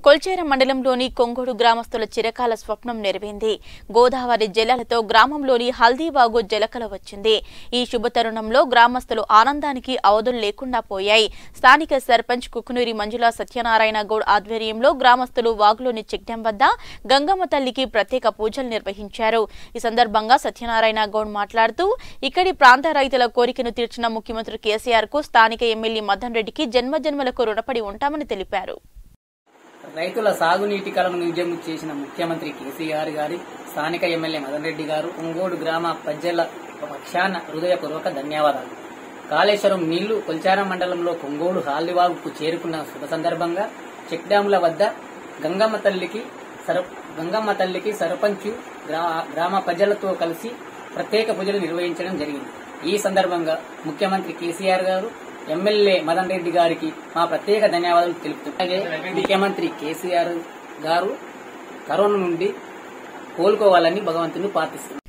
కొల్చేర మండలంలోని కొంగోడు గ్రామస్తుల చిరకాల స్వప్నం నెరవేరింది గోదావరి జలాలతో గ్రామంలోని హల్దీబాగు జలకల వచ్చింది ఈ శుభ తరుణంలో గ్రామస్తులు ఆనందానికి అవధులు లేకుండా పోయాయి స్థానిక సర్పంచ్ కుకునూరి మంజుల సత్యనారాయణ గౌడ్ ఆధ్వర్యంలో గ్రామస్తులు వాగులోని చెక్డం వద్ద గంగమ్మ తల్లికి ప్రత్యేక పూజలు నిర్వహించారు ఈ సందర్భంగా సత్యనారాయణ గౌడ్ మాట్లాడుతూ ఇక్కడి ప్రాంత రైతుల కోరికను తీర్చిన ముఖ్యమంత్రి కేసీఆర్ కు స్థానిక ఎమ్మెల్యే మదన్ రెడ్డికి జన్మజన్మలకు రుణపడి ఉంటామని తెలిపారు రైతుల సాగునీటి కలను నిజం చేసిన ముఖ్యమంత్రి కేసీఆర్ గారి స్థానిక ఎమ్మెల్యే మదన్ రెడ్డి గారు ఒంగోడు గ్రామ ప్రజల పక్షాన హృదయపూర్వక ధన్యవాదాలు కాళేశ్వరం నీళ్లు కొల్చారం మండలంలో కొంగోడు హాల్దివాగుకు చేరుకున్న శుభ సందర్భంగా చెక్ డ్యాముల వద్ద గంగమ్మ తల్లికి సర గంగమ్మ తల్లికి సర్పంచ్ గ్రా- గ్రామ ప్రజలతో కలిసి ప్రత్యేక పూజలు నిర్వహించడం జరిగింది ఈ సందర్భంగా ముఖ్యమంత్రి కేసీఆర్ గారు ఎమ్మెల్యే మదన్ రెడ్డి గారికి మా ప్రత్యేక ధన్యవాదాలు తెలుపుతున్నాం అలాగే ముఖ్యమంత్రి కేసీఆర్ గారు కరోనా నుండి కోలుకోవాలని భగవంతుని ప్రార్థిస్తున్నాం